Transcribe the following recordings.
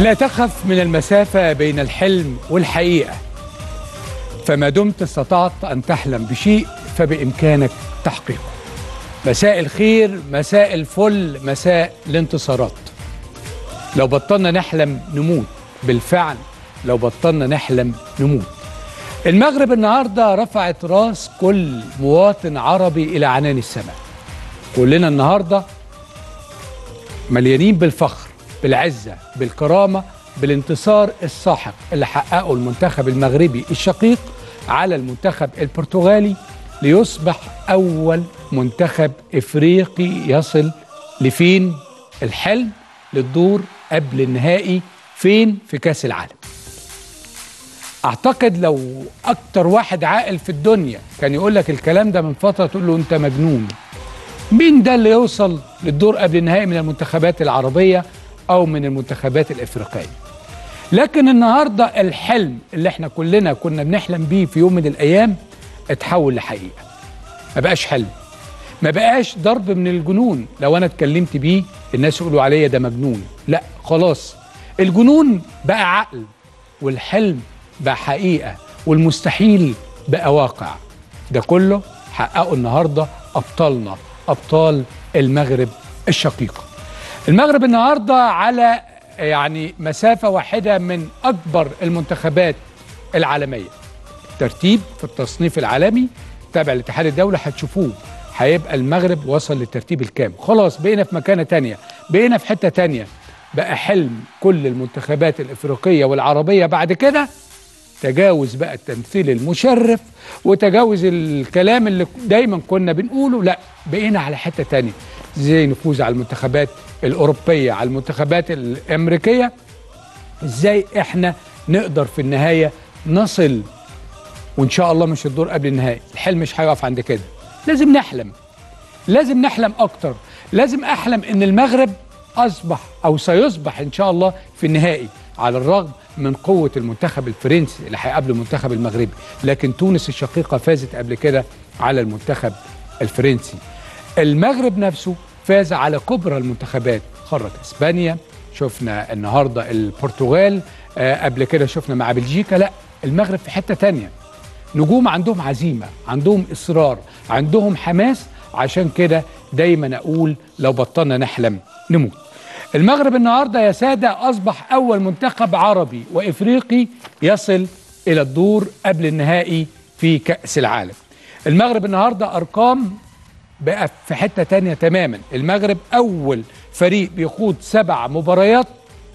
لا تخف من المسافة بين الحلم والحقيقة فما دمت استطعت أن تحلم بشيء فبإمكانك تحقيقه مساء الخير مساء الفل مساء الانتصارات لو بطلنا نحلم نموت بالفعل لو بطلنا نحلم نموت المغرب النهاردة رفعت راس كل مواطن عربي إلى عنان السماء كلنا النهاردة مليانين بالفخر بالعزة بالكرامة بالانتصار الساحق اللي حققه المنتخب المغربي الشقيق على المنتخب البرتغالي ليصبح أول منتخب إفريقي يصل لفين الحلم للدور قبل النهائي فين في كأس العالم اعتقد لو اكتر واحد عاقل في الدنيا كان يقول لك الكلام ده من فتره تقول له انت مجنون مين ده اللي يوصل للدور قبل النهائي من المنتخبات العربيه او من المنتخبات الافريقيه لكن النهارده الحلم اللي احنا كلنا كنا بنحلم بيه في يوم من الايام اتحول لحقيقه ما بقاش حلم ما بقاش ضرب من الجنون لو انا اتكلمت بيه الناس يقولوا عليا ده مجنون لا خلاص الجنون بقى عقل والحلم بقى حقيقة والمستحيل بقى واقع ده كله حققه النهاردة أبطالنا أبطال المغرب الشقيقة المغرب النهاردة على يعني مسافة واحدة من أكبر المنتخبات العالمية ترتيب في التصنيف العالمي تابع الاتحاد الدولي هتشوفوه هيبقى المغرب وصل للترتيب الكامل خلاص بقينا في مكانة تانية بقينا في حتة تانية بقى حلم كل المنتخبات الإفريقية والعربية بعد كده تجاوز بقى التمثيل المشرف وتجاوز الكلام اللي دايما كنا بنقوله لا بقينا على حته تانية ازاي نفوز على المنتخبات الاوروبيه على المنتخبات الامريكيه ازاي احنا نقدر في النهايه نصل وان شاء الله مش الدور قبل النهائي الحلم مش هيقف عند كده لازم نحلم لازم نحلم اكتر لازم احلم ان المغرب اصبح او سيصبح ان شاء الله في النهائي على الرغم من قوة المنتخب الفرنسي اللي هيقابل المنتخب المغربي لكن تونس الشقيقة فازت قبل كده على المنتخب الفرنسي المغرب نفسه فاز على كبرى المنتخبات خرج اسبانيا شفنا النهاردة البرتغال آه قبل كده شفنا مع بلجيكا لا المغرب في حتة تانية نجوم عندهم عزيمة عندهم إصرار عندهم حماس عشان كده دايما أقول لو بطلنا نحلم نموت المغرب النهارده يا ساده اصبح اول منتخب عربي وافريقي يصل الى الدور قبل النهائي في كاس العالم. المغرب النهارده ارقام بقى في حته تانية تماما، المغرب اول فريق بيخوض سبع مباريات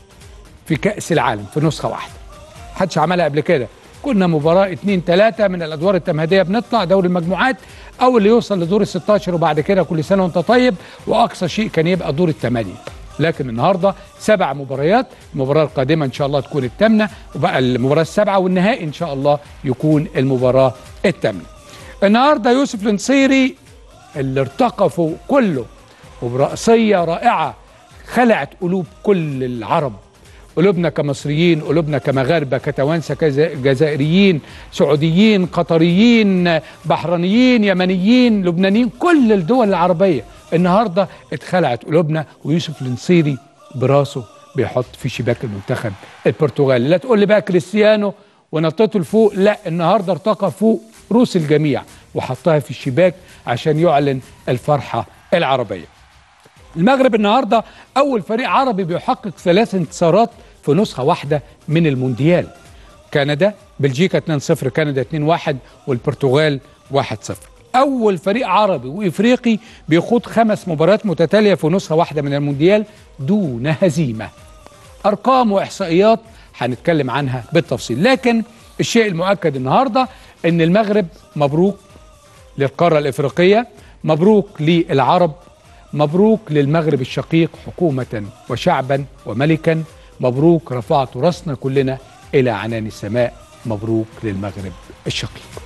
في كاس العالم في نسخه واحده. محدش عملها قبل كده. كنا مباراه اتنين تلاته من الادوار التمهيديه بنطلع دوري المجموعات او اللي يوصل لدور ال 16 وبعد كده كل سنه وانت طيب واقصى شيء كان يبقى دور الثمانيه. لكن النهارده سبع مباريات المباراه القادمه ان شاء الله تكون الثامنه وبقى المباراه السابعه والنهائي ان شاء الله يكون المباراه الثامنه النهارده يوسف النصيري اللي ارتقى فوق كله وبرأسية رائعة خلعت قلوب كل العرب قلوبنا كمصريين قلوبنا كمغاربة كتوانسة جزائريين سعوديين قطريين بحرينيين يمنيين لبنانيين كل الدول العربية النهارده اتخلعت قلوبنا ويوسف النصيري براسه بيحط في شباك المنتخب البرتغالي لا تقول لي بقى كريستيانو ونطته لفوق لا النهارده ارتقى فوق روس الجميع وحطها في الشباك عشان يعلن الفرحه العربيه المغرب النهارده اول فريق عربي بيحقق ثلاث انتصارات في نسخه واحده من المونديال كندا بلجيكا 2-0 كندا 2-1 والبرتغال 1-0 أول فريق عربي وإفريقي بيخوض خمس مباريات متتالية في نسخة واحدة من المونديال دون هزيمة أرقام وإحصائيات هنتكلم عنها بالتفصيل لكن الشيء المؤكد النهاردة أن المغرب مبروك للقارة الإفريقية مبروك للعرب مبروك للمغرب الشقيق حكومة وشعبا وملكا مبروك رفعت راسنا كلنا إلى عنان السماء مبروك للمغرب الشقيق